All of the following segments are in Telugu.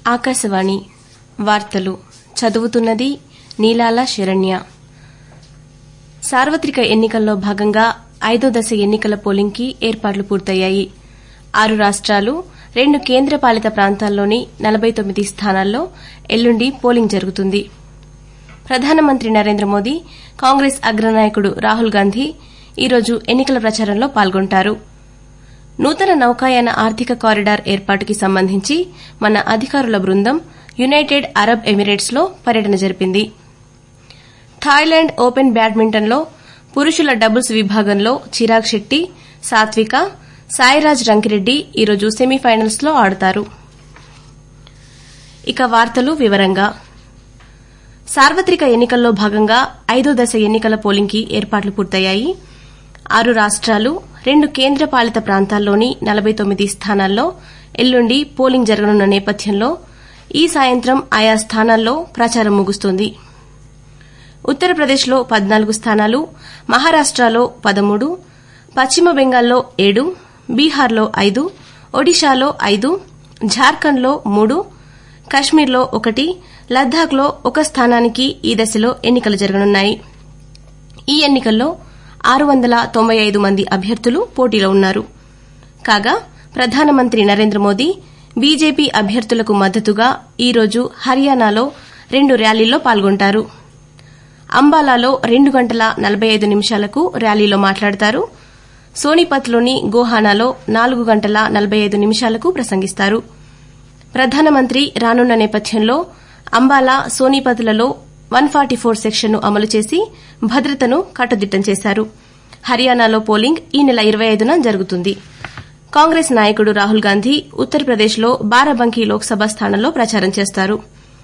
ఆకాశవాణి వార్తలు చదువుతున్నది నీలాల శరణ్య సార్వత్రిక ఎన్నికల్లో భాగంగా ఐదో దశ ఎన్నికల పోలింగ్కి ఏర్పాట్లు పూర్తయ్యాయి ఆరు రాష్ట్రాలు రెండు కేంద్రపాలిత ప్రాంతాల్లోని నలబై తొమ్మిది స్థానాల్లో ఎల్లుండి పోలింగ్ జరుగుతుంది ప్రధానమంత్రి నరేంద్ర మోదీ కాంగ్రెస్ అగ్రనాయకుడు రాహుల్ గాంధీ ఈరోజు ఎన్నికల ప్రచారంలో పాల్గొంటారు నూతన నౌకాయాన ఆర్థిక కారిడార్ ఏర్పాటుకి సంబంధించి మన అధికారుల బృందం యునైటెడ్ అరబ్ ఎమిరేట్స్ లో పర్యటన జరిపింది థాయిలాండ్ ఓపెన్ బ్యాడ్మింటన్లో పురుషుల డబుల్స్ విభాగంలో చిరాగ్ శెట్టి సాత్విక సాయిరాజ్ రంకిరెడ్డి ఈరోజు సెమీఫైనల్స్ లో ఆడతారు ఇక వార్తలు వివరంగా సార్వత్రిక ఎన్నికల్లో భాగంగా ఐదో దశ ఎన్నికల పోలింగ్కి ఏర్పాట్లు పూర్తయ్యాయి ఆరు రాష్ట్రాలు రెండు కేంద్రపాలిత ప్రాంతాల్లోని నలబై తొమ్మిది స్థానాల్లో ఎల్లుండి పోలింగ్ జరగనున్న నేపథ్యంలో ఈ సాయంత్రం ఆయా స్థానాల్లో ప్రచారం ముగుస్తుంది ఉత్తరప్రదేశ్లో పద్నాలుగు స్థానాలు మహారాష్టలో పదమూడు పశ్చిమ బెంగాల్లో ఏడు బీహార్లో ఐదు ఒడిశాలో ఐదు జార్ఖండ్లో మూడు కశ్మీర్లో ఒకటి లద్దాఖ్లో ఒక స్థానానికి ఈ దశలో ఎన్నికలు జరగనున్నాయి ఈ ఎన్నికల్లో ఆరు వందల తొంభై ఐదు మంది అభ్యర్థులు పోటీలో ఉన్నారు కాగా ప్రధానమంత్రి నరేంద్ర మోదీ బీజేపీ అభ్యర్థులకు మద్దతుగా ఈరోజు హర్యానాలో రెండు ర్యాలీల్లో పాల్గొంటారు అంబాలాలో రెండు గంటల నలబై ఐదు నిమిషాలకు ర్యాలీలో మాట్లాడతారు సోనిపత్లోని గోహానాలో నాలుగు గంటల నలబై ఐదు నిమిషాలకు ప్రసంగిస్తారు ప్రధానమంత్రి రానున్న నేపథ్యంలో అంబాలా సోనిపత్లలో వన్ ఫార్టీ ఫోర్ సెక్షన్ను అమలు చేసి భద్రతను కట్టుదిట్టం చేశారు హర్యానాలో పోలింగ్ ఈ నెల ఇరవై ఐదున జరుగుతుంది కాంగ్రెస్ నాయకుడు రాహుల్ గాంధీ ఉత్తరప్రదేశ్లో బారాబంకీ లోక్సభ స్థానంలో ప్రచారం చేస్తారు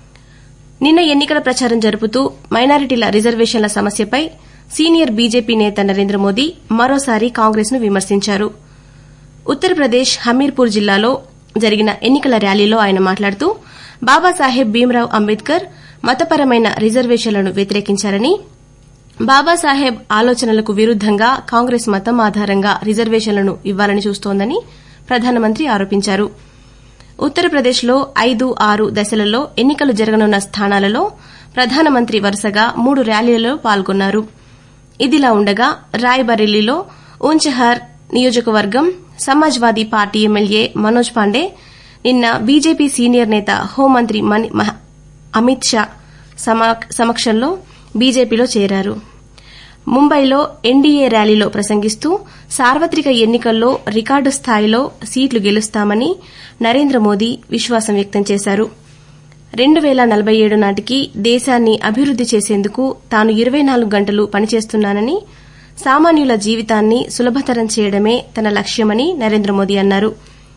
నిన్న ఎన్నికల ప్రచారం జరుపుతూ మైనారిటీల రిజర్వేషన్ల సమస్యపై సీనియర్ బీజేపీ నేత నరేంద్ర మోదీ మరోసారి కాంగ్రెస్ ను విమర్శించారు ఉత్తరప్రదేశ్ హమీర్పూర్ జిల్లాలో జరిగిన ఎన్నికల ర్యాలీలో ఆయన మాట్లాడుతూ బాబాసాహెబ్ భీమ్రావ్ అంబేద్కర్ మతపరమైన రిజర్వేషన్లను వ్యతిరేకించారని బాబాసాహెబ్ ఆలోచనలకు విరుద్దంగా కాంగ్రెస్ మతం ఆధారంగా రిజర్వేషన్లను ఇవ్వాలని చూస్తోందని ప్రధానమంత్రి ఆరోపించారు ఉత్తరప్రదేశ్లో ఐదు ఆరు దశలలో ఎన్నికలు జరగనున్న స్థానాలలో ప్రధానమంత్రి వరుసగా మూడు ర్యాలీలలో పాల్గొన్నారు ఇదిలా ఉండగా రాయ్బరేలీలో ఊంచహర్ నియోజకవర్గం సమాజ్వాదీ పార్టీ ఎమ్మెల్యే మనోజ్ పాండే నిన్న బీజేపీ సీనియర్ నేత హోంమంత్రి అమిత్ షా సమక్షంలో బీజేపీలో చేరారు ముంబైలో ఎన్డీఏ ర్యాలీలో ప్రసంగిస్తూ సార్వత్రిక ఎన్నికల్లో రికార్డు స్థాయిలో సీట్లు గెలుస్తామని నరేంద్ర మోదీ విశ్వాసం వ్యక్తం చేశారు రెండు పేల నలబై ఏడు నాటికి దేశాన్ని అభివృద్ది చేసేందుకు తాను ఇరవై నాలుగు గంటలు పనిచేస్తున్నానని సామాన్యుల జీవితాన్ని సులభతరం చేయడమే తన లక్ష్యమని నరేంద్ర మోదీ అన్నారు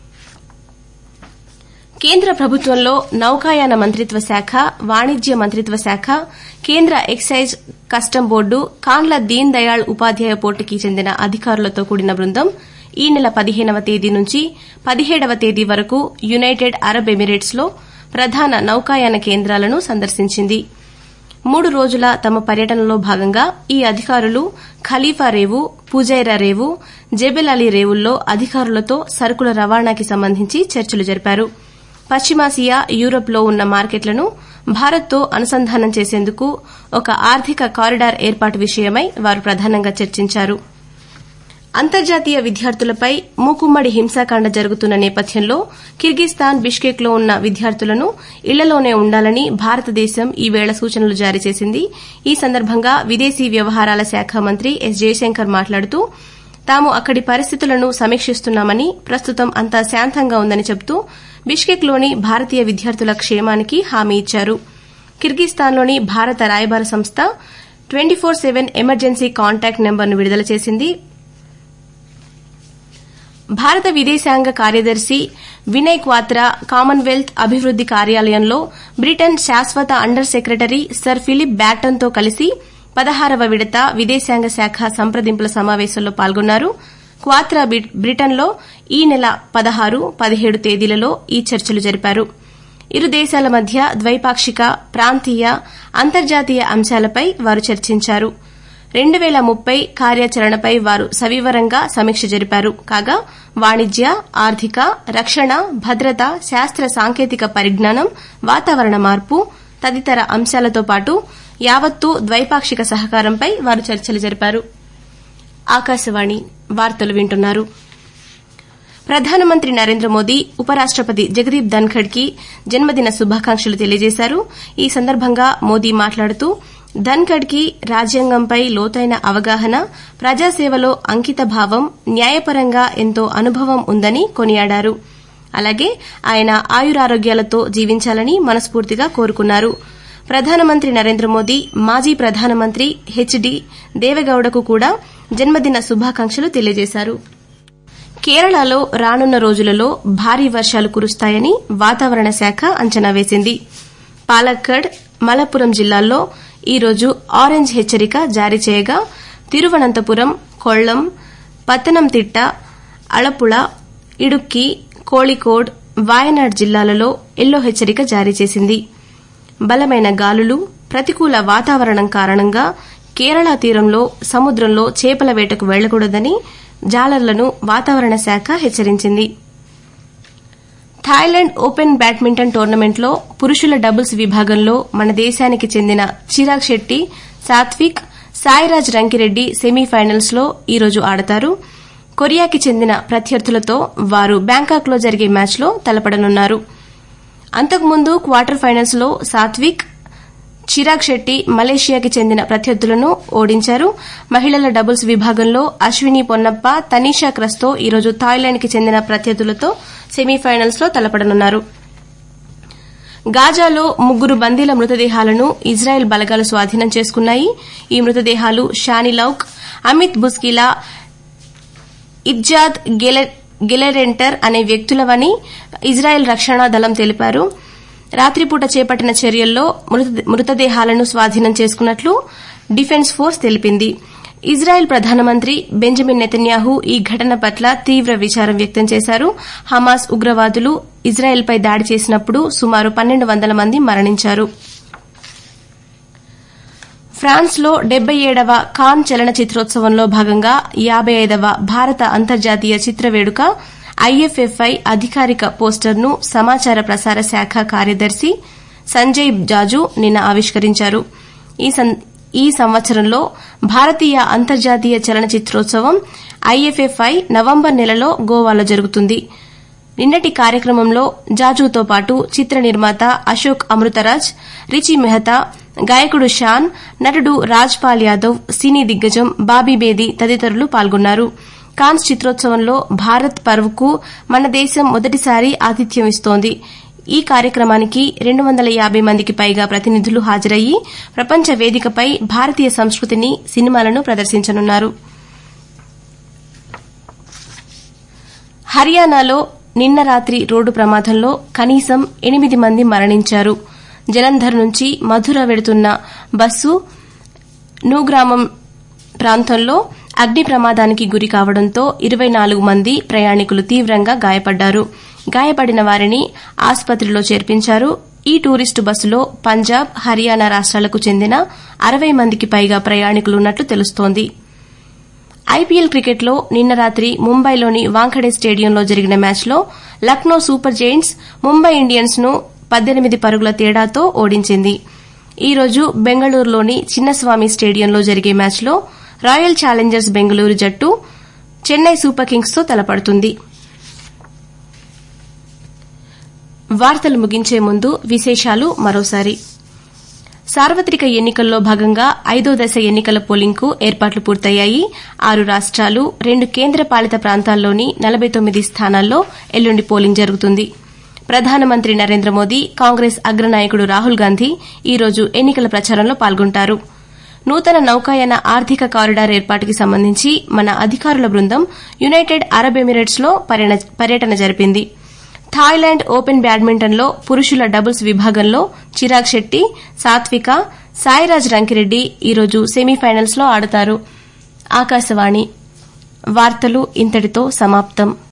కేంద్ర ప్రభుత్వంలో నౌకాయాన మంత్రిత్వ శాఖ వాణిజ్య మంత్రిత్వ శాఖ కేంద్ర excise custom board Kandla Deen Dayal Upadhyay పోర్టుకి చెందిన అధికారులతో కూడిన బృందం ఈ నెల పదిహేనవ తేదీ నుంచి పదిహేడవ తేదీ వరకు యునైటెడ్ అరబ్ ఎమిరేట్స్ లో ప్రధాన నౌకాయాన కేంద్రాలను సందర్శించింది మూడు రోజుల తమ పర్యటనలో భాగంగా ఈ అధికారులు ఖలీఫా రేవు పూజైరా రేవు జెబెల్ అలీ రేవుల్లో అధికారులతో సరుకుల రవాణాకి సంబంధించి చర్చలు జరిపారు పశ్చిమాసియా యూరప్లో ఉన్న మార్కెట్లను భారత్తో అనుసంధానం చేసేందుకు ఒక ఆర్థిక కారిడార్ ఏర్పాటు విషయమై వారు ప్రధానంగా చర్చించారు అంతర్జాతీయ విద్యార్థులపై మూకుమ్మడి హింసాకాండ జరుగుతున్న నేపథ్యంలో కిర్గిస్తాన్ బిష్కెక్ లో ఉన్న విద్యార్థులను ఇళ్లలోనే ఉండాలని భారతదేశం ఈ వేళ సూచనలు జారీ చేసింది ఈ సందర్భంగా విదేశీ వ్యవహారాల శాఖ మంత్రి ఎస్ జయశంకర్ మాట్లాడుతూ తాము అక్కడి పరిస్థితులను సమీక్షిస్తున్నామని ప్రస్తుతం అంతా శాంతంగా ఉందని చెబుతూ బిష్కెక్లోని భారతీయ విద్యార్థుల క్షేమానికి హామీ ఇచ్చారు కిర్గిస్తాన్లోని భారత రాయబార సంస్థ twenty four seven emergency contact నెంబర్ను విడుదల చేసింది భారత విదేశాంగ కార్యదర్శి వినయ్ క్వాత్రా కామన్వెల్త్ అభివృద్ది కార్యాలయంలో బ్రిటన్ శాశ్వత అండర్ సెక్రటరీ సర్ ఫిలిప్ బ్యాటన్తో కలిసి పదహారవ విడత విదేశాంగ శాఖ సంప్రదింపుల సమావేశంలో పాల్గొన్నారు క్వాత్రా బ్రిటన్లో ఈ నెల పదహారు పదిహేడు తేదీలలో ఈ చర్చలు జరిపారు ఇరు దేశాల మధ్య ద్వైపాక్షిక ప్రాంతీయ అంతర్జాతీయ అంశాలపై వారు చర్చించారు రెండు పేల ముప్పై కార్యాచరణపై వారు సవివరంగా సమీక్ష జరిపారు కాగా వాణిజ్య ఆర్థిక రక్షణ భద్రత శాస్త్ర సాంకేతిక పరిజ్ఞానం వాతావరణ మార్పు తదితర అంశాలతో పాటు యావత్తు ద్వైపాక్షిక సహకారంపై వారు చర్చలు జరిపారు ఆకాశవాణి వార్తలు వింటున్నారు ప్రధానమంత్రి నరేంద్ర మోదీ ఉపరాష్టపతి జగదీప్ ధన్ఖడ్ కి జన్మదిన శుభాకాంక్షలు తెలియజేశారు ఈ సందర్భంగా మోదీ మాట్లాడుతూ ధన్ఖడ్ కి రాజ్యాంగంపై లోతైన అవగాహన ప్రజాసేవలో అంకితభావం న్యాయపరంగా ఎంతో అనుభవం ఉందని కొనియాడారు అలాగే ఆయన ఆయురారోగ్యాలతో జీవించాలని మనస్ఫూర్తిగా కోరుకున్నారు ప్రధానమంత్రి నరేంద్ర మోదీ మాజీ ప్రధానమంత్రి హెచ్డి దేవెగౌడకు కూడా జన్మదిన శుభాకాంక్షలు తెలియజేశారు కేరళలో రానున్న రోజులలో భారీ వర్షాలు కురుస్తాయని వాతావరణ శాఖ అంచనా వేసింది పాలక్కడ్ మలప్పురం జిల్లాల్లో ఈ రోజు ఆరెంజ్ హెచ్చరిక జారీ చేయగా తిరువనంతపురం కొల్లం పత్తనంతిట్ట అళపుళ ఇడుక్కి కోళికోడ్ వాయనాడ్ జిల్లాలలో ఎల్లో హెచ్చరిక జారీ చేసింది బలమైన గాలులు ప్రతికూల వాతావరణం కారణంగా కేరళ తీరంలో సముద్రంలో చేపల వేటకు వెళ్లకూడదని జాలర్లను వాతావరణ శాఖ హెచ్చరించింది థాయిలాండ్ ఓపెన్ బ్యాడ్మింటన్ టోర్నమెంట్లో పురుషుల డబుల్స్ విభాగంలో మన దేశానికి చెందిన చిరాగ్ శెట్టి సాత్విక్ సాయిరాజ్ రంకిరెడ్డి సెమీఫైనల్స్ లో ఈరోజు ఆడతారు కొరియాకి చెందిన ప్రత్యర్థులతో వారు బ్యాంకాక్ లో జరిగే మ్యాచ్లో తలపడనున్నారు అంతకుముందు క్వార్టర్ ఫైనల్స్ లో సాత్విక్ చిరాగ్ శెట్టి మలేషియాకి చెందిన ప్రత్యర్థులను ఓడించారు మహిళల డబుల్స్ విభాగంలో అశ్విని పొన్నప్ప తనీషా క్రస్తో ఈరోజు థాయిలాండ్ కి చెందిన ప్రత్యర్థులతో సెమీఫైనల్స్ లో తలపడనున్నారు గాజాలో ముగ్గురు బందీల మృతదేహాలను ఇజ్రాయెల్ బలగాలు స్వాధీనం చేసుకున్నాయి ఈ మృతదేహాలు షాని లౌక్ అమిత్ బుస్కిలా ఇబ్జాద్ గెలెరెంటర్ అనే వ్యక్తులవని ఇజ్రాయెల్ రక్షణ దళం తెలిపారు రాత్రిపూట చేపట్టిన చర్యల్లో మృతదేహాలను స్వాధీనం చేసుకున్నట్లు డిఫెన్స్ ఫోర్స్ తెలిపింది ఇజ్రాయెల్ ప్రధానమంత్రి బెంజమిన్ నెతన్యాహు ఈ ఘటన పట్ల తీవ్ర విచారం వ్యక్తం చేశారు హమాస్ ఉగ్రవాదులు ఇజ్రాయెల్పై దాడి చేసినప్పుడు సుమారు పన్నెండు వందల మంది మరణించారు ఫ్రాన్స్ లో డెబ్బై ఏడవ కాన్ చలనచిత్రోత్సవంలో భాగంగా యాబై ఐదవ భారత అంతర్జాతీయ చిత్ర వేడుక ఐఎఫ్ఎఫ్ఐ అధికారిక పోస్టర్ను సమాచార ప్రసార శాఖ కార్యదర్శి సంజయ్ జాజు నిన్న ఆవిష్కరించారు ఈ సంవత్సరంలో భారతీయ అంతర్జాతీయ చలనచిత్రోత్సవం ఐఎఫ్ఎఫ్ఐ నవంబర్ నెలలో గోవాలో జరుగుతుంది నిన్నటి కార్యక్రమంలో జాజుతో పాటు చిత్ర నిర్మాత అశోక్ అమృతరాజ్ రిచి మెహతా గాయకుడు షాన్ నటుడు రాజ్ పాల్ యాదవ్ సినీ దిగ్గజం బాబీ బేది తదితరులు పాల్గొన్నారు కాన్స్ చిత్రోత్సవంలో భారత్ పర్వ్కు మన దేశం మొదటిసారి ఆతిథ్యం ఇస్తోంది ఈ కార్యక్రమానికి రెండు వందల యాబై మందికి పైగా ప్రతినిధులు హాజరయ్యి ప్రపంచ వేదికపై భారతీయ సంస్కృతిని సినిమాలను ప్రదర్శించనున్నారు హర్యానాలో నిన్న రాత్రి రోడ్డు ప్రమాదంలో కనీసం ఎనిమిది మంది మరణించారు జలంధర్ నుంచి మధుర వెడుతున్న బస్సు నూగ్రామం ప్రాంతంలో అగ్ని ప్రమాదానికి గురి కావడంతో ఇరవై నాలుగు మంది ప్రయాణికులు తీవ్రంగా గాయపడ్డారు గాయపడిన వారిని ఆసుపత్రిలో చేర్పించారు ఈ టూరిస్టు బస్సులో పంజాబ్ హర్యానా రాష్ట్రాలకు చెందిన అరవై మందికి పైగా ప్రయాణికులున్నట్లు తెలుస్తోంది ఐపీఎల్ క్రికెట్లో నిన్న రాత్రి ముంబైలోని వాంఖడే స్టేడియంలో జరిగిన మ్యాచ్లో Lucknow super giants Mumbai Indians ను పద్దెనిమిది పరుగుల తేడాతో ఓడించింది ఈ రోజు బెంగళూరులోని చిన్నస్వామి స్టేడియంలో జరిగే మ్యాచ్లో రాయల్ ఛాలెంజర్స్ బెంగళూరు జట్టు చెన్నై సూపర్ కింగ్స్ తో తలపడుతుంది వార్తలు ముగించే ముందు విశేషాలు మరోసారి సార్వత్రిక ఎన్నికల్లో భాగంగా ఐదో దశ ఎన్నికల పోలింగ్కు ఏర్పాట్లు పూర్తయ్యాయి ఆరు రాష్ట్రాలు రెండు కేంద్రపాలిత ప్రాంతాల్లోని నలభై తొమ్మిది స్థానాల్లో ఎల్లుండి పోలింగ్ జరుగుతుంది ప్రధానమంత్రి నరేంద్ర మోదీ కాంగ్రెస్ అగ్రనాయకుడు రాహుల్ గాంధీ ఈ రోజు ఎన్నికల ప్రచారంలో పాల్గొంటారు నూతన నౌకాయాన ఆర్థిక కారిడార్ ఏర్పాటుకి సంబంధించి మన అధికారుల బృందం యునైటెడ్ అరబ్ ఎమిరేట్స్ లో పర్యటన జరిపింది థాయిలాండ్ ఓపెన్ బ్యాడ్మింటన్లో పురుషుల డబుల్స్ విభాగంలో చిరాగ్ శెట్టి సాత్విక సాయిరాజ్ రంకిరెడ్డి ఈరోజు సెమీఫైనల్స్ లో ఆడతారు ఆకాశవాణి వార్తలు ఇంతటితో సమాప్తం